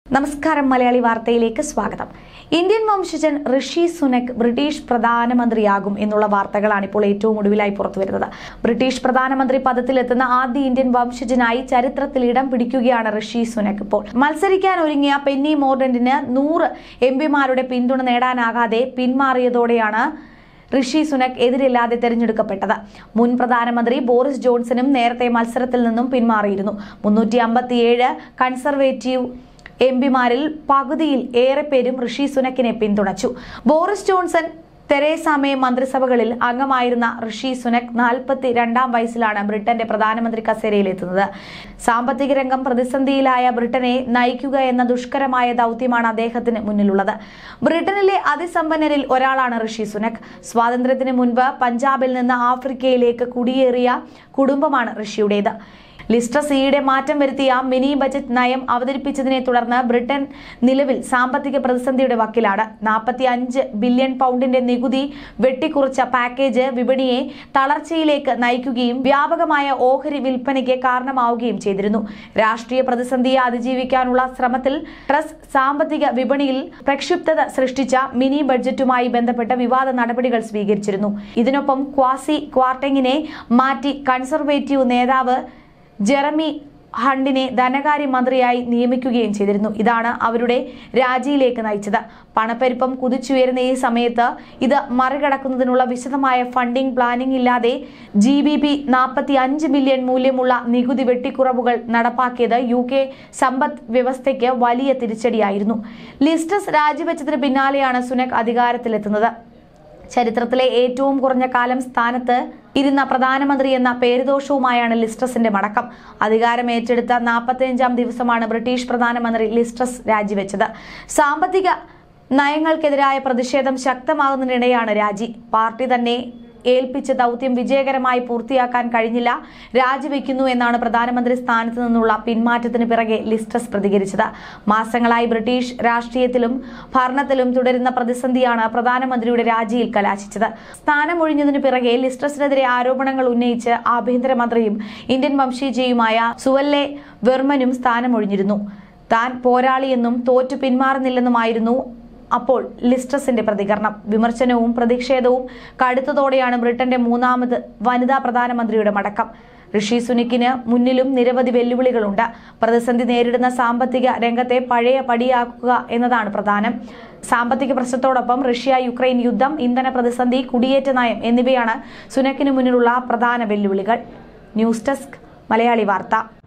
നമസ്കാരം മലയാളി വാർത്തയിലേക്ക് സ്വാഗതം ഇന്ത്യൻ വംശജൻ ഋഷി സുനക് ബ്രിട്ടീഷ് പ്രധാനമന്ത്രിയാകും എന്നുള്ള വാർത്തകളാണ് ഇപ്പോൾ ഏറ്റവും ഒടുവിലായി പുറത്തുവരുന്നത് ബ്രിട്ടീഷ് പ്രധാനമന്ത്രി പദത്തിലെത്തുന്ന ആദ്യ ഇന്ത്യൻ വംശജനായി ചരിത്രത്തിൽ ഇടം പിടിക്കുകയാണ് ഋഷി സുനക് ഇപ്പോൾ മത്സരിക്കാൻ ഒരുങ്ങിയ പെന്നി മോർഡന്റിന് നൂറ് എം പിമാരുടെ പിന്തുണ നേടാനാകാതെ പിന്മാറിയതോടെയാണ് ഋഷി സുനക് എതിരില്ലാതെ തെരഞ്ഞെടുക്കപ്പെട്ടത് മുൻ പ്രധാനമന്ത്രി ബോറിസ് ജോൺസണും നേരത്തെ മത്സരത്തിൽ നിന്നും പിന്മാറിയിരുന്നു മുന്നൂറ്റി അമ്പത്തിയേഴ് കൺസർവേറ്റീവ് എം പിമാരിൽ പകുതിയിൽ ഏറെ പേരും ഋഷി സുനക്കിനെ പിന്തുണച്ചു ബോറിസ് ജോൺസൺ തെരേസ മേ മന്ത്രിസഭകളിൽ അംഗമായിരുന്ന ഋഷി സുനക് നാൽപ്പത്തി രണ്ടാം വയസ്സിലാണ് ബ്രിട്ടന്റെ പ്രധാനമന്ത്രി കസേരയിലെത്തുന്നത് സാമ്പത്തിക രംഗം പ്രതിസന്ധിയിലായ ബ്രിട്ടനെ നയിക്കുക എന്ന ദുഷ്കരമായ ദൗത്യമാണ് അദ്ദേഹത്തിന് മുന്നിലുള്ളത് ബ്രിട്ടനിലെ അതിസമ്പന്നരിൽ ഒരാളാണ് ഋഷി സുനക് സ്വാതന്ത്ര്യത്തിന് മുൻപ് പഞ്ചാബിൽ നിന്ന് ആഫ്രിക്കയിലേക്ക് കുടിയേറിയ കുടുംബമാണ് ഋഷിയുടേത് ലിസ്ട്രസ് ഈയിടെ മാറ്റം വരുത്തിയ മിനി ബജറ്റ് നയം അവതരിപ്പിച്ചതിനെ തുടർന്ന് ബ്രിട്ടൻ നിലവിൽ സാമ്പത്തിക പ്രതിസന്ധിയുടെ വക്കിലാണ് നാൽപ്പത്തി അഞ്ച് ബില്യൺ പൗണ്ടിന്റെ നികുതി വെട്ടിക്കുറച്ച പാക്കേജ് വിപണിയെ തളർച്ചയിലേക്ക് നയിക്കുകയും വ്യാപകമായ ഓഹരി വിൽപ്പനയ്ക്ക് കാരണമാവുകയും ചെയ്തിരുന്നു രാഷ്ട്രീയ പ്രതിസന്ധിയെ അതിജീവിക്കാനുള്ള ശ്രമത്തിൽ ട്രസ് സാമ്പത്തിക വിപണിയിൽ പ്രക്ഷുബ്ധത സൃഷ്ടിച്ച മിനി ബഡ്ജറ്റുമായി ബന്ധപ്പെട്ട വിവാദ നടപടികൾ സ്വീകരിച്ചിരുന്നു ഇതിനൊപ്പം ക്വാസി ക്വാർട്ടിങ്ങിനെ മാറ്റി കൺസർവേറ്റീവ് നേതാവ് ജെറമി ഹണ്ടിനെ ധനകാര്യമന്ത്രിയായി നിയമിക്കുകയും ചെയ്തിരുന്നു ഇതാണ് അവരുടെ രാജിയിലേക്ക് നയിച്ചത് പണപ്പെരുപ്പം കുതിച്ചുയരുന്ന ഈ സമയത്ത് ഇത് മറികടക്കുന്നതിനുള്ള വിശദമായ ഫണ്ടിംഗ് പ്ലാനിംഗ് ഇല്ലാതെ ജി ബി പി നാൽപ്പത്തി അഞ്ച് ബില്യൺ മൂല്യമുള്ള നികുതി വെട്ടിക്കുറവുകൾ നടപ്പാക്കിയത് യു കെ സമ്പദ് വ്യവസ്ഥയ്ക്ക് വലിയ തിരിച്ചടിയായിരുന്നു ലിസ്റ്റസ് രാജിവെച്ചതിന് പിന്നാലെയാണ് സുനക് അധികാരത്തിലെത്തുന്നത് ചരിത്രത്തിലെ ഏറ്റവും കുറഞ്ഞ കാലം സ്ഥാനത്ത് ഇരുന്ന പ്രധാനമന്ത്രി എന്ന പേരുദോഷവുമായാണ് ലിസ്ട്രസിന്റെ മടക്കം അധികാരം ഏറ്റെടുത്ത നാൽപ്പത്തിയഞ്ചാം ദിവസമാണ് ബ്രിട്ടീഷ് പ്രധാനമന്ത്രി ലിസ്ട്രസ് രാജിവെച്ചത് സാമ്പത്തിക നയങ്ങൾക്കെതിരായ പ്രതിഷേധം ശക്തമാകുന്നതിനിടെയാണ് രാജി പാർട്ടി തന്നെ ഏൽപ്പിച്ച ദൗത്യം വിജയകരമായി പൂർത്തിയാക്കാൻ കഴിഞ്ഞില്ല രാജിവെക്കുന്നു എന്നാണ് പ്രധാനമന്ത്രി സ്ഥാനത്ത് നിന്നുള്ള പിന്മാറ്റത്തിന് പിറകെ ലിസ്റ്റസ് പ്രതികരിച്ചത് മാസങ്ങളായി ബ്രിട്ടീഷ് രാഷ്ട്രീയത്തിലും ഭരണത്തിലും തുടരുന്ന പ്രതിസന്ധിയാണ് പ്രധാനമന്ത്രിയുടെ രാജിയിൽ കലാശിച്ചത് സ്ഥാനമൊഴിഞ്ഞതിന് പിറകെ ലിസ്റ്റസിനെതിരെ ആരോപണങ്ങൾ ഉന്നയിച്ച് ആഭ്യന്തരമന്ത്രിയും ഇന്ത്യൻ വംശീജയുമായ സുവല്ലെ വെർമനും സ്ഥാനമൊഴിഞ്ഞിരുന്നു താൻ പോരാളിയെന്നും തോറ്റു പിന്മാറുന്നില്ലെന്നുമായിരുന്നു അപ്പോൾ ലിസ്ട്രസിന്റെ പ്രതികരണം വിമർശനവും പ്രതിഷേധവും കടുത്തതോടെയാണ് ബ്രിട്ടന്റെ മൂന്നാമത് വനിതാ പ്രധാനമന്ത്രിയുടെ മടക്കം ഋഷി സുനിക്കിന് മുന്നിലും നിരവധി വെല്ലുവിളികളുണ്ട് പ്രതിസന്ധി നേരിടുന്ന സാമ്പത്തിക രംഗത്തെ പഴയ പടിയാക്കുക എന്നതാണ് പ്രധാനം സാമ്പത്തിക പ്രശ്നത്തോടൊപ്പം റഷ്യ യുക്രൈൻ യുദ്ധം ഇന്ധന പ്രതിസന്ധി കുടിയേറ്റ നയം എന്നിവയാണ് സുനക്കിന് മുന്നിലുള്ള പ്രധാന വെല്ലുവിളികൾ ന്യൂസ് ഡെസ്ക് മലയാളി വാർത്ത